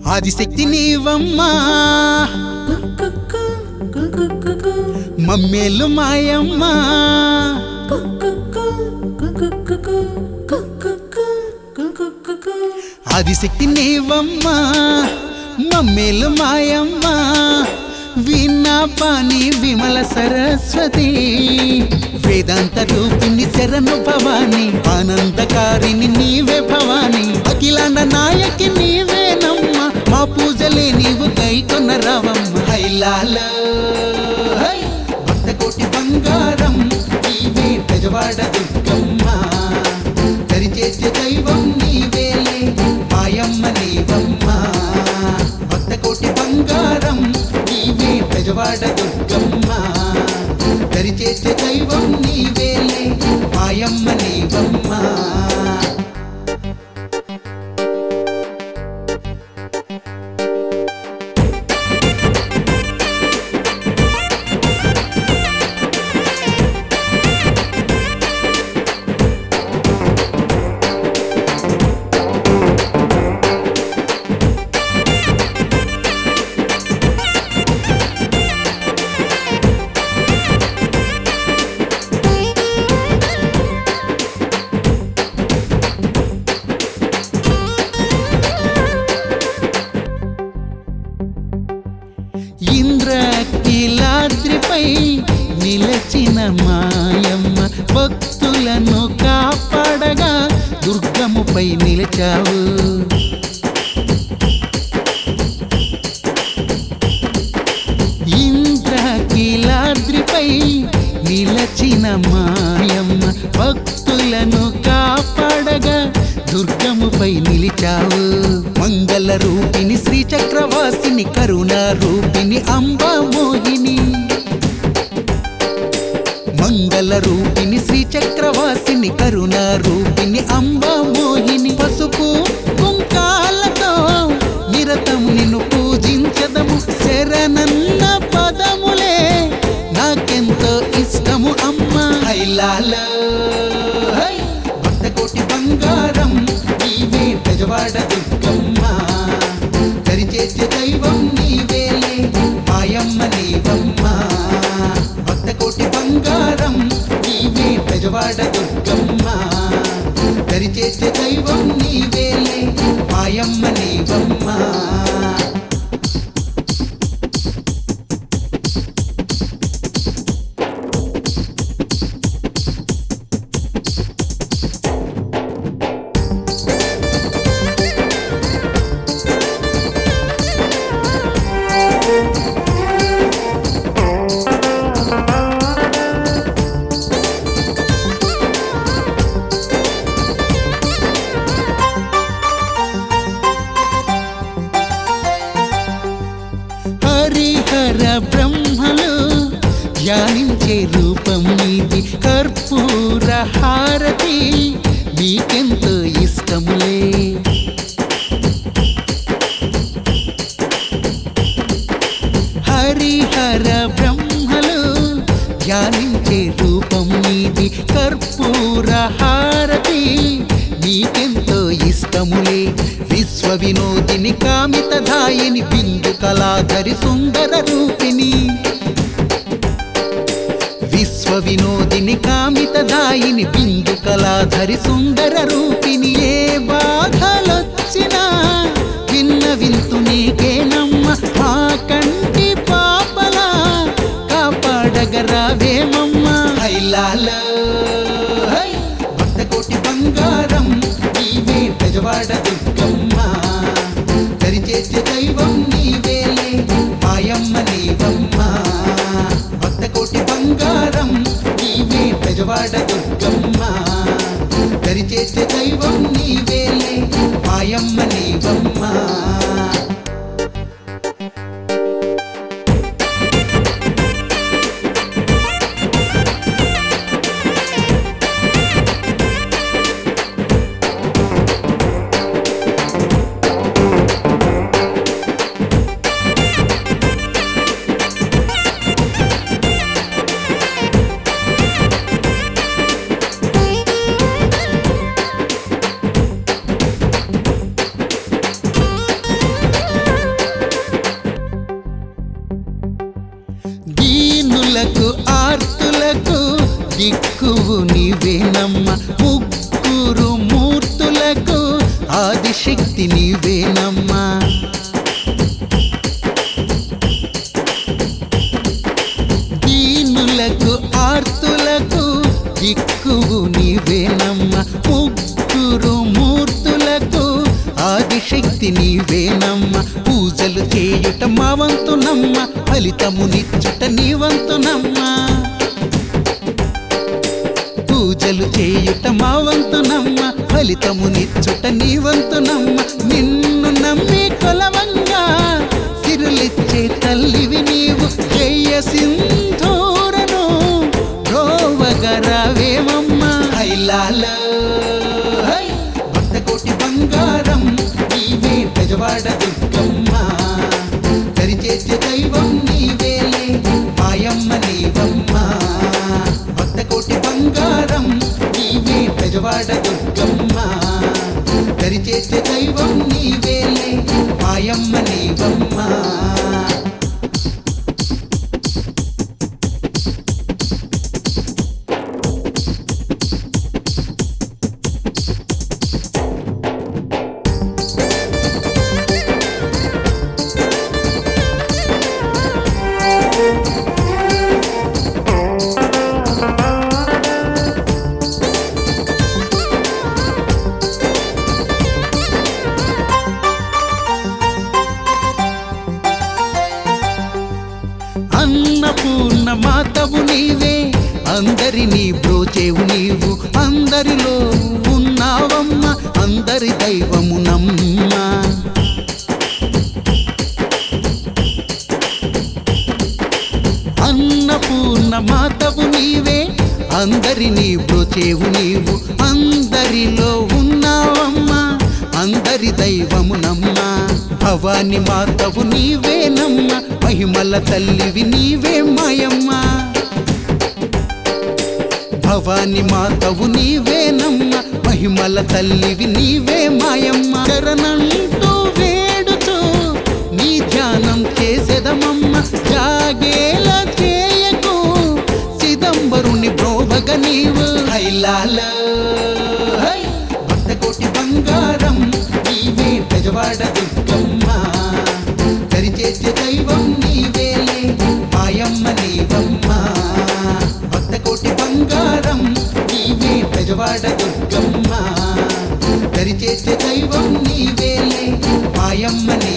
ఆదిశక్తి నీవమ్మా మమ్మేలు మాయమ్మా ఆదిశక్తి నీవమ్మా మమ్మేలు మాయమ్మా వీణా పాని విమల సరస్వతి వేదాంత రూపిణి శరణు భవాని ఆనందకారిని నీవే భవాని అఖిలాండ నాయకి నీవేనమ్మ మా పూజలే నీవు గైకొన్న రావమ్మ హైలాల హై! భక్త కోటి బంగారం నీవే పెజవాడ దుర్గమ్మ దరిచేసే దైవం నీవేలే మాయమ్మ నీవమ్మ భక్త కోటి బంగారం నీవే పెజవాడ దుర్గమ్మ దరిచేసే దైవం నీవేలే మాయమ్మ నీవమ్మ ఇంద్రకిలాద్రిపై నిలచిన మాయమ్మ భక్తులను కాపాడగా దుర్గముపై నిలిచావు ఇంద్రకిలాద్రిపై నిలచిన మాయమ్మ భక్తులను కాపాడగా దుర్గముపై నిలిచావు మంగళ రూపిణి శ్రీ చక్రవాసిని కరుణా రూపిణి అంబా మోహిని మంగళ రూపిణి శ్రీ చక్రవాసిని కరుణా రూపిణి అంబా మోహిని పసుపు కుంకాలతో నిరతం నిన్ను పూజించదము శరణన్న పదములే నాకెంతో ఇష్టము అమ్మా హైలాల హై! భక్త కోటి బంగారం నీవే పెజవాడ దుర్గమ్మ దరిచేసే దైవం నీవేలే మాయమ్మ నీవమ్మ భక్త కోటి బంగారం నీవే పెజవాడ దుర్గమ్మ దరిచేసే దైవం నీవేలే మాయమ్మ నీవమ్మ హరిహర బ్రహ్మలు ధ్యానించే రూపం నీది కర్పూర హారతి మీకెంతో ఇష్టములే హరిహర బ్రహ్మలు ధ్యానించే రూపం నీది కర్పూర హారతి నీకెంతో ఇష్టములే విశ్వ వినోదిని కామిత ధాయిని బిందు కళాధరి సుందర రూపిణి విశ్వ వినోదిని కామిత దాయిని బిందు కళాధరి సుందర రూపిణి ఏ బాధలొచ్చినా విన్న వింతు నీకేనమ్మ మా కంటి పాపలా కాపాడగరావేమమ్మ హైలాల హై! భక్త కోటి బంగారం నీవే పెజవాడ దుర్గమ్మ దరిచేసే దైవం నీవేలే మాయమ్మ నీవమ్మ భక్త కోటి బంగారం నీవే పెజవాడ దుర్గమ్మ దరిచేసే దైవం నీవేలే మాయమ్మ నీవమ్మ దిక్కువు నీవేనమ్మ ముగ్గురు మూర్తులకు ఆదిశక్తి నీవేనమ్మా దీనులకు ఆర్తులకు దిక్కువు నీవేనమ్మ ముగ్గురు మూర్తులకు ఆదిశక్తి నీవేనమ్మ పూజలు చేయుట మా వంతునమ్మ ఫలితము నిచ్చుట నీ వంతునమ్మ పూజలు చేయుట మా వంతునమ్మ ఫలితము నిచ్చుట నీ వంతునమ్మ నిన్ను నమ్మి కొలవంగా సిరులిచ్చే తల్లివి నీవు జయ సింధూరను రోవగరావేమమ్మ హైలాల హై భక్త కోటి బంగారం నీవే పెజవాడ దుర్గమ్మ కరిచేసే దైవం నీవేలే మాయమ్మ నీవమ్మ భక్త కోటి బంగారం నీవే పెజవాడ దుర్గమ్మ కరిచేసే దైవం నీవేలే మాయమ్మ నీవమ్మ అన్నపూర్ణ మాతవు నీవే అందరినీ బ్రోచేవు నీవు అందరిలో ఉన్నావమ్మ అందరి దైవము నమ్మ అన్నపూర్ణ మాతవు నీవే అందరినీ బ్రోచేవు నీవు అందరిలో ఉన్నావమ్మా అందరి దైవమునమ్మా భవాని మాతవు నీవేనమ్మ మహిమల తల్లివి నీవే మాయమ్మా భవాని మాతవు నీవేనమ్మ మహిమల తల్లివి నీవే మాయమ్మ శరణంటూ వేడుచు నీ ధ్యానం చేసేదమమ్మ జాగేల చేయకు చిదంబరుని బ్రోవగ నీవు హైలాల హై భక్త కోటి బంగారం నీవే పెజవాడ దుర్గమ్మ కరిచేసే దైవం నీవేలే మాయమ్మ నీవమ్మ భక్త కోటి బంగారం నీవే పెజవాడ దుర్గమ్మ కరిచేసే దైవం నీవేలే మాయమ్మ